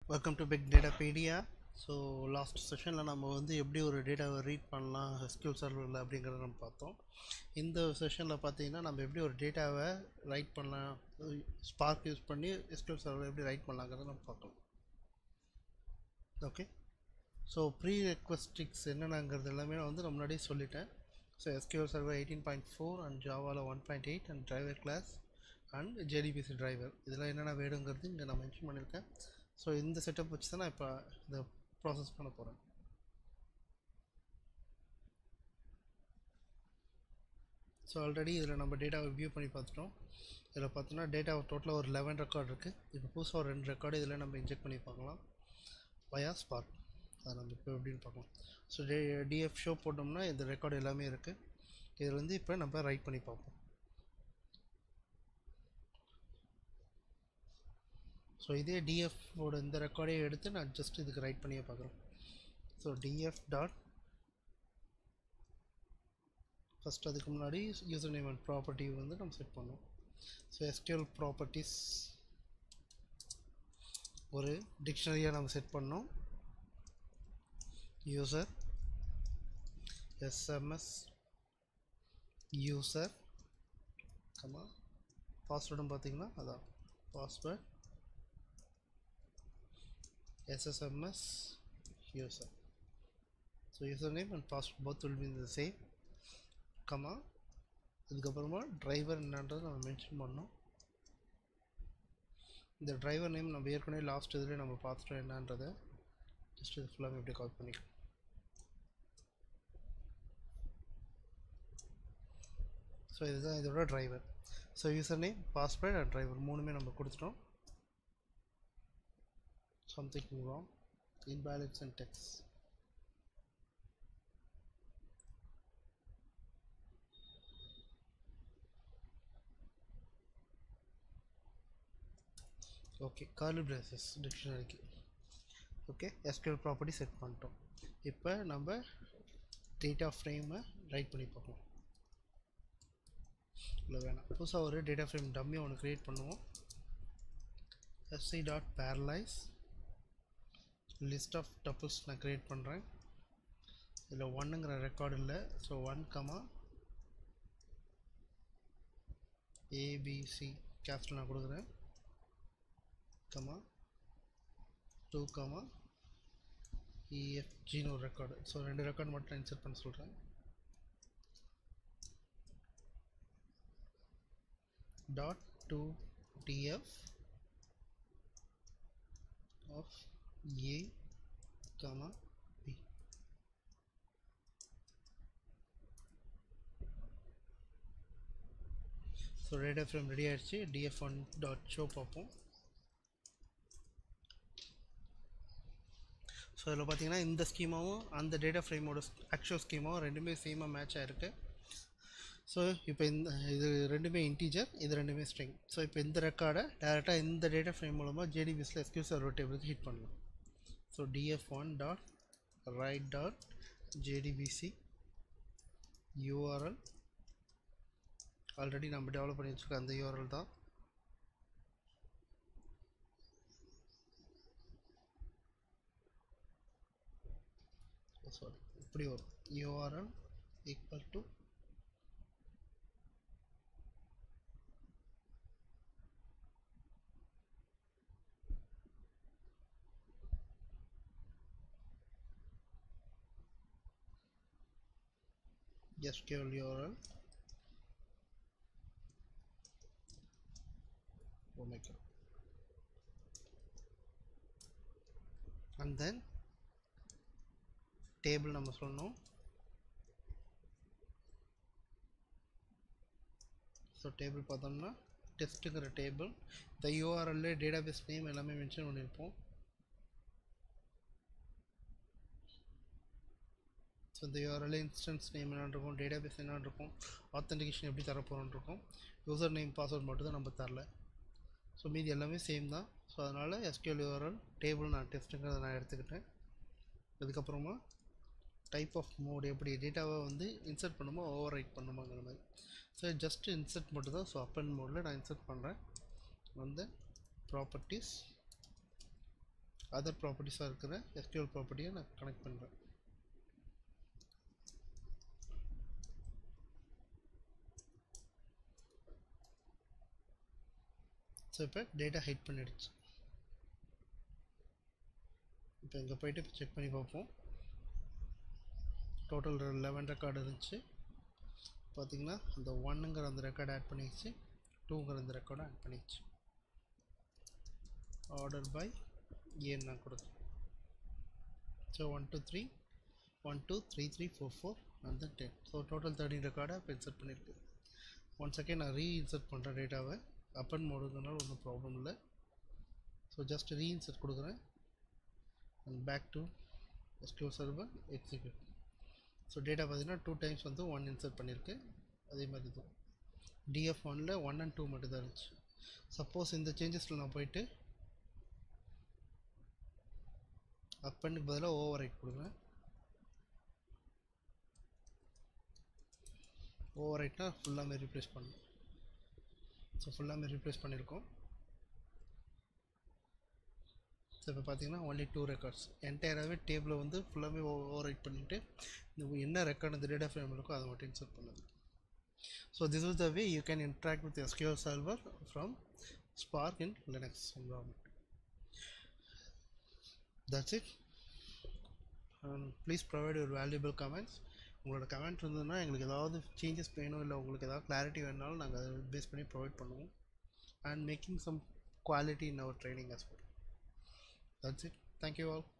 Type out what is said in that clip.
Welcome to big Datapedia so last செஷனில் நம்ம வந்து எப்படி ஒரு டேட்டாவை ரீட் பண்ணலாம் எஸ்கியூல் சர்வரில் அப்படிங்கிறத நம்ம பார்த்தோம் இந்த செஷனில் பார்த்தீங்கன்னா நம்ம எப்படி ஒரு டேட்டாவை ரைட் பண்ணலாம் ஸ்பார்க் யூஸ் பண்ணி எஸ்கியூல் சர்வரில் எப்படி ரைட் பண்ணலாங்கிறத நம்ம பார்க்கலாம் ஓகே ஸோ ப்ரீ ரெக்வஸ்டிக்ஸ் என்னென்னங்கிறது எல்லாமே நான் வந்து நான் முன்னாடியே சொல்லிட்டேன் so SQL server eighteen point four and ஜாவாவில் one point eight and driver class and JDBC driver இதெல்லாம் என்னென்ன வேணுங்கிறது இங்கே நான் மென்ஷன் பண்ணியிருக்கேன் ஸோ இந்த செட்டப் வச்சு தான் நான் இப்போ இதை ப்ராசஸ் பண்ண போகிறேன் ஸோ ஆல்ரெடி இதில் நம்ம டேட்டாவை வியூ பண்ணி பார்த்துட்டோம் இதில் பார்த்தோன்னா டேட்டா டோட்டலாக ஒரு லெவன் ரெக்கார்ட் இருக்குது இப்போ புதுசாக ஒரு ரெண்டு ரெக்கார்டு இதில் நம்ம இன்ஜெக்ட் பண்ணி பார்க்கலாம் வயா ஸ்பார்க் அதை நம்ம இப்போ எப்படின்னு பார்க்கலாம் ஸோ டே டிஎஃப் ஷோ போட்டோம்னா இந்த ரெக்கார்டு எல்லாமே இருக்குது இதில் வந்து இப்போ நம்ம ரைட் பண்ணி பார்ப்போம் ஸோ இதே டிஎஃபோட இந்த ரெக்கார்டே எடுத்து நான் ஜஸ்ட் இதுக்கு ரைட் பண்ணியே பார்க்குறேன் ஸோ டிஎஃப் டாட் ஃபஸ்ட் அதுக்கு முன்னாடி யூசர் நேம் அண்ட் ப்ராப்பர்ட்டி வந்து நம்ம செட் பண்ணோம் ஸோ எஸ்கியூஎல் ப்ராப்பர்ட்டிஸ் ஒரு டிக்ஷனரியாக நம்ம செட் பண்ணோம் யூசர் எஸ்எம்எஸ் யூசர் கமா பாஸ்வேர்டும் பார்த்தீங்கன்னா அதான் password SSMS user. So username and password both will be the same. Comma இதுக்கப்புறமா டிரைவர் என்னன்றதை நம்ம மென்ஷன் பண்ணோம் இந்த டிரைவர் நேம் நம்ம ஏற்கனவே லாஸ்ட் இதில் நம்ம பார்த்துட்டோம் என்னன்றதை ஜஸ்ட் இது ஃபுல்லாக எப்படி கால் பண்ணிக்கலாம் ஸோ இதுதான் இதோட driver so user name password and driver மூணுமே நம்ம கொடுத்துட்டோம் something wrong invalid syntax okay curly braces டிக்ஷனரிக்கு ஓகே எஸ்கியூஎல் ப்ராப்பர்ட்டி செட் பண்ணிட்டோம் இப்போ நம்ம டேட்டா ஃப்ரேமை ரைட் பண்ணி பார்ப்போம் இல்லை வேணாம் புதுசாக ஒரு டேட்டா ஃப்ரேம் டம்மி ஒன்று க்ரியேட் பண்ணுவோம் SC dot parallelize list of tuples நான் க்ரியேட் பண்ணுறேன் இதில் ஒன்னுங்கிற ரெக்கார்டு இல்லை ஸோ ஒன் கமா ஏபிசி கேப்ஸில் நான் கொடுக்குறேன் கமா டூ கமா இஎஃப்ஜின்னு ஒரு ரெக்கார்டு ஸோ ரெண்டு ரெக்கார்டு மட்டும் நான் இன்சர்ட் பண்ண சொல்கிறேன் dot to DF of A comma B. So data frame ready ஆகிடுச்சு டிஎஃப் ஒன் டாட் ஷோ பார்ப்போம் ஸோ இதில் பார்த்தீங்கன்னா இந்த ஸ்கீமாவும் அந்த டேட்டா ஃப்ரேமோட ஆக்சுவல் ஸ்கீமாவும் ரெண்டுமே சேமாக மேட்ச் ஆகிருக்கு ஸோ இப்போ இந்த இது ரெண்டுமே இன்டீஜர் இது ரெண்டுமே ஸ்ட்ரிங் ஸோ இப்போ இந்த ரெக்கார்டை டேரெக்டாக இந்த டேட்டா ஃப்ரேம் மூலமாக ஜேடிபிஎஸில் எஸ்கியூ சர்வர் டேபிளுக்கு ஹிட் பண்ணலாம் so DF one dot write dot JDBC URL already நம்ம டெவலப் பண்ணி வச்சுருக்க அந்த யூஆர்எல் தான் சாரி இப்படி வரும் URL equal to SQL URL omega and then table நம்ம சொல்லணும் ஸோ டேபிள் பார்த்தோம்னா டெஸ்ட்டுங்கிற டேபிள் இந்த யூஆர்எல்ல டேட்டாபேஸ் நேம் எல்லாமே மென்ஷன் பண்ணியிருப்போம் ஸோ இந்த யூஆர்எல் இன்ஸ்டன்ஸ் நேம் என்ன இருக்கும் டேட்டாபேஸ் என்ன இருக்கும் ஆத்தென்டிகேஷன் எப்படி தரப்போகிறோன்னு இருக்கும் யூசர் நேம் பாஸ்வேர்ட் மட்டும் தான் நம்ம தரல ஸோ மீதி எல்லாமே சேம் தான் ஸோ அதனால் எஸ்கியூஎல் யூஆர்எல் டேபிள் நான் டெஸ்ட்டுங்கிறத நான் எடுத்துக்கிட்டேன் அதுக்கப்புறமா டைப் ஆஃப் மோட் எப்படி டேட்டாவை வந்து இன்சர்ட் பண்ணுமோ ஓவர் ரைட் பண்ணுமாங்கிற மாதிரி ஸோ ஜஸ்ட் இன்சர்ட் மட்டும் தான் ஸோ அப்பன் மோடில் நான் இன்சர்ட் பண்ணுறேன் வந்து ப்ராப்பர்ட்டிஸ் அதர் ப்ராப்பர்ட்டிஸாக இருக்கிற எஸ்கியூஎல் ப்ராப்பர்ட்டியை நான் கனெக்ட் பண்ணுறேன் ஸோ இப்போ டேட்டா ஹைட் பண்ணிடுச்சு இப்போ இங்கே போயிட்டு இப்போ செக் பண்ணி பார்ப்போம் டோட்டல் லெவன் ரெக்கார்டு இருந்துச்சு பார்த்தீங்கன்னா அந்த ஒன்னுங்கிற அந்த ரெக்கார்டு ஆட் பண்ணிடுச்சு டூங்கிற அந்த ரெக்கார்டும் ஆட் பண்ணிடுச்சு ஆர்டர் பை ஏன்னு நான் கொடுத்தேன் so one two three one two three three four four and then ten so total thirteen ரெக்கார்டை இப்போ இன்சர்ட் பண்ணியிருக்கு ஒன் செகண்ட் நான் ரீஇன்சர்ட் பண்ணுறேன் டேட்டாவை அப்பன் மோடுங்கிறனால ஒன்றும் ப்ராப்ளம் இல்லை ஸோ ஜஸ்ட் ரீஇன்சர்ட் கொடுக்குறேன் and back to SQL server execute so data பார்த்தீங்கன்னா டூ டைம்ஸ் வந்து ஒன் இன்சர்ட் பண்ணியிருக்கு அதே மாதிரி தான் டிஎஃப் ஒனில் ஒன் அண்ட் டூ மட்டும் தான் இருந்துச்சு சப்போஸ் இந்த சேஞ்சஸில் நான் போயிட்டு அப்பனுக்கு பதிலாக ஓவர் ரைட் கொடுக்குறேன் ஓவர் ரைட்னா ஃபுல்லாமே ரீப்ளேஸ் பண்ணணும் ஸோ ஃபுல்லாமே ரீப்ளேஸ் பண்ணியிருக்கோம் ஸோ இப்போ பார்த்தீங்கன்னா ஒன்லி டூ ரெக்கார்ட்ஸ் என்டையராகவே டேபிளை வந்து ஃபுல்லாமே ஓவர் ரைட் பண்ணிவிட்டு இந்த என்ன ரெக்கார்ட் இந்த டேட்டா ஃப்ரேம் இருக்கோ அதை மட்டும் இன்சர்ட் பண்ணுது so this is the way you can interact with SQL server from Spark in Linux environment that's it and please provide your valuable comments உங்களோட கமெண்ட் இருந்ததுன்னா எங்களுக்கு ஏதாவது சேஞ்சஸ் வேணும் இல்லை உங்களுக்கு ஏதாவது கிளாரிட்டி வேணுனாலும் நாங்கள் அதை பேஸ் பண்ணி ப்ரொவைட் பண்ணுவோம் and making some quality in our training as well that's it thank you all